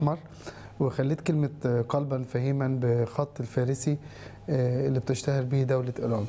احمر وخليت كلمه قلبا فهيما بخط الفارسي آه، اللي بتشتهر به دوله ايران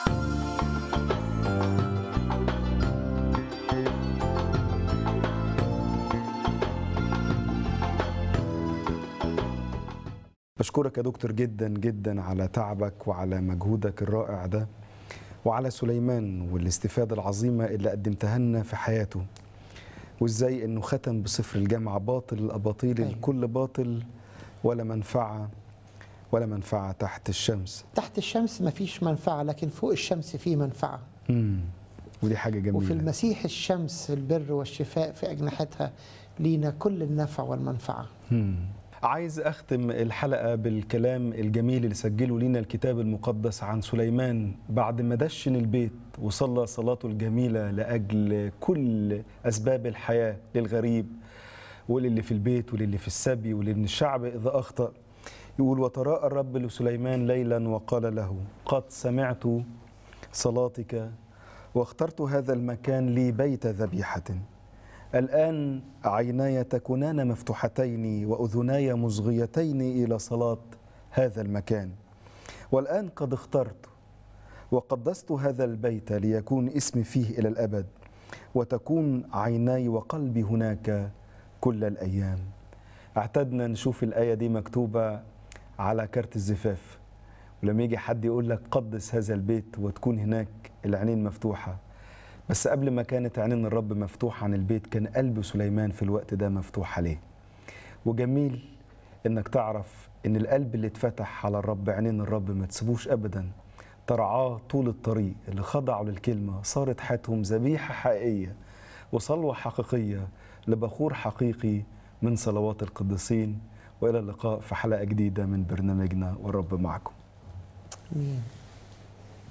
بشكرك يا دكتور جدا جدا على تعبك وعلى مجهودك الرائع ده وعلى سليمان والاستفادة العظيمة اللي قدمتها لنا في حياته وازاي انه ختم بصفر الجامعة باطل الاباطيل أيوة. الكل باطل ولا منفعة ولا منفعة تحت الشمس تحت الشمس مفيش منفعة لكن فوق الشمس في منفعة مم. ودي حاجة جميلة وفي المسيح الشمس البر والشفاء في أجنحتها لينا كل النفع والمنفعة مم. عايز أختم الحلقة بالكلام الجميل اللي سجله لنا الكتاب المقدس عن سليمان بعد ما دشن البيت وصلى صلاته الجميلة لأجل كل أسباب الحياة للغريب وللي في البيت وللي في السبي ولأن الشعب إذا أخطأ يقول وتراءى الرب لسليمان ليلا وقال له قد سمعت صلاتك واخترت هذا المكان لي بيت ذبيحه الآن عيناي تكونان مفتوحتين وأذناي مصغيتين إلى صلاة هذا المكان والآن قد اخترت وقدست هذا البيت ليكون اسمي فيه إلى الأبد وتكون عيناي وقلبي هناك كل الأيام اعتدنا نشوف الآية دي مكتوبة على كارت الزفاف ولما يجي حد يقول لك قدس هذا البيت وتكون هناك العينين مفتوحه بس قبل ما كانت عينين الرب مفتوحة عن البيت كان قلب سليمان في الوقت ده مفتوح عليه وجميل انك تعرف ان القلب اللي اتفتح على الرب عينين الرب ما تسيبوش ابدا ترعاه طول الطريق اللي خضعوا للكلمة صارت حياتهم ذبيحة حقيقية وصلوة حقيقية لبخور حقيقي من صلوات القديسين وإلى اللقاء في حلقة جديدة من برنامجنا والرب معكم مين